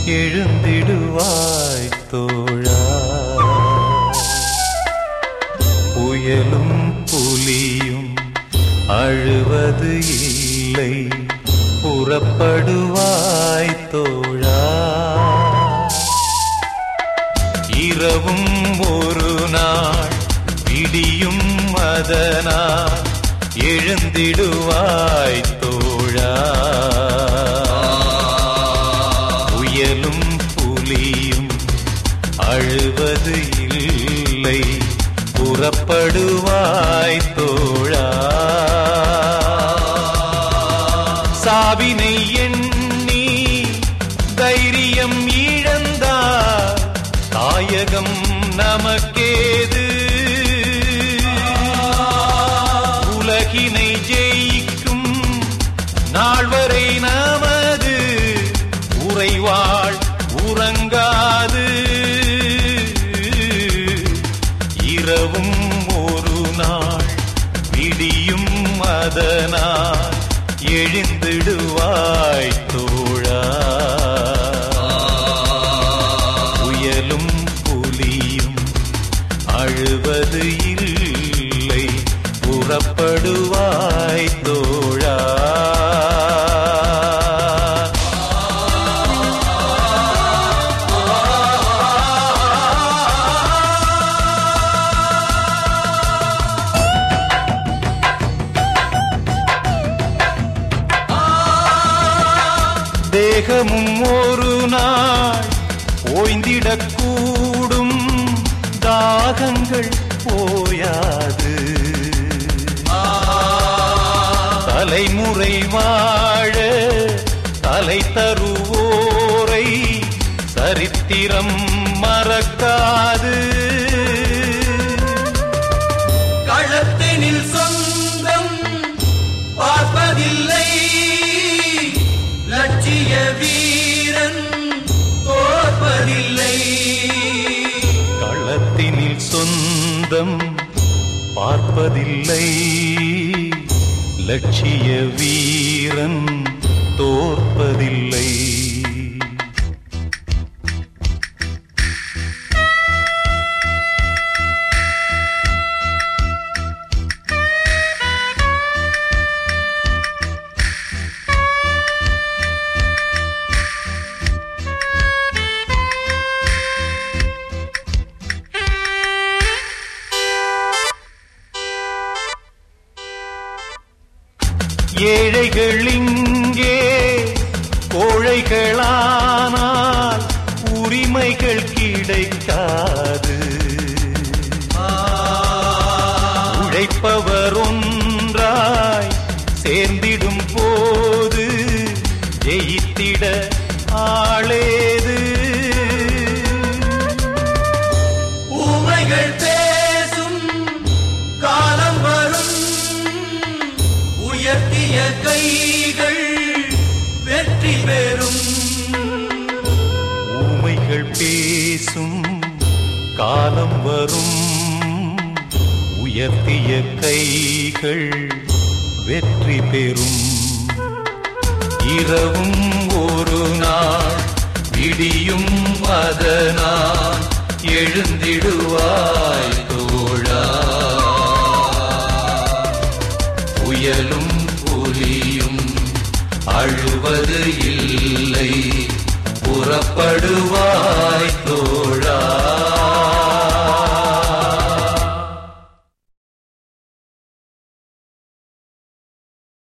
எழுந்திடுவாய் தோழா புயலும் புலியும் அழுவது இல்லை புறப்படுவாய் தோழா இரவும் ஒரு நாள் விடியும் அதனால் எழுந்திடுவாய் தோழா புயலும் புலியும் அழுவது இல்லை புறப்படுவாய் தோழா சாவினை எண்ணி தைரியம் இழந்தார் தாயகம் நமக்கேது உலகினை ஜெயிக்கும் நாள் வரை நமது உறைவாள் உறங்காது இரவும் ஒரு நாள் விடியும் அதனால் எழுந்திடுவாய் தோழா புயலும் புலியும் அழுவது இல்லை புறப்படுவாய் தோழா தேகமும் ஒரு நாள் ஓய்ந்திடக்கூடும் தாகங்கள் போயாது தலைமுறை வாழ தலை தருவோரை சரித்திரம் மறக்காது களத்தினில் சொந்தம் பார்ப்பதில்லை லட்சிய வீரன் தோற்பதில்லை களத்தினில் சொந்தம் பார்ப்பதில்லை லட்சிய வீரன் தோற்பதில்லை ஏழைகள் இங்கே கோழைகளானால் உரிமைகள் கிடைக்காது உழைப்பவர் ஒன்றாய் சேர்ந்திடும் போது ஜெயித்திட ஆளேது ஊமைகள் பேசும் காலம் வரும் உயர்த்திய கைகள் வெற்றி பெறும் ஊமைகள் பேசும் காலம் வரும் உயர்த்திய கைகள் வெற்றி பெறும் இரவும் ஒரு நாள் விடியும் அதனால் எழுந்திடுவாய் தோழா புயலும் புலியும் அழுவது இல்லை புறப்படுவாய் தோழா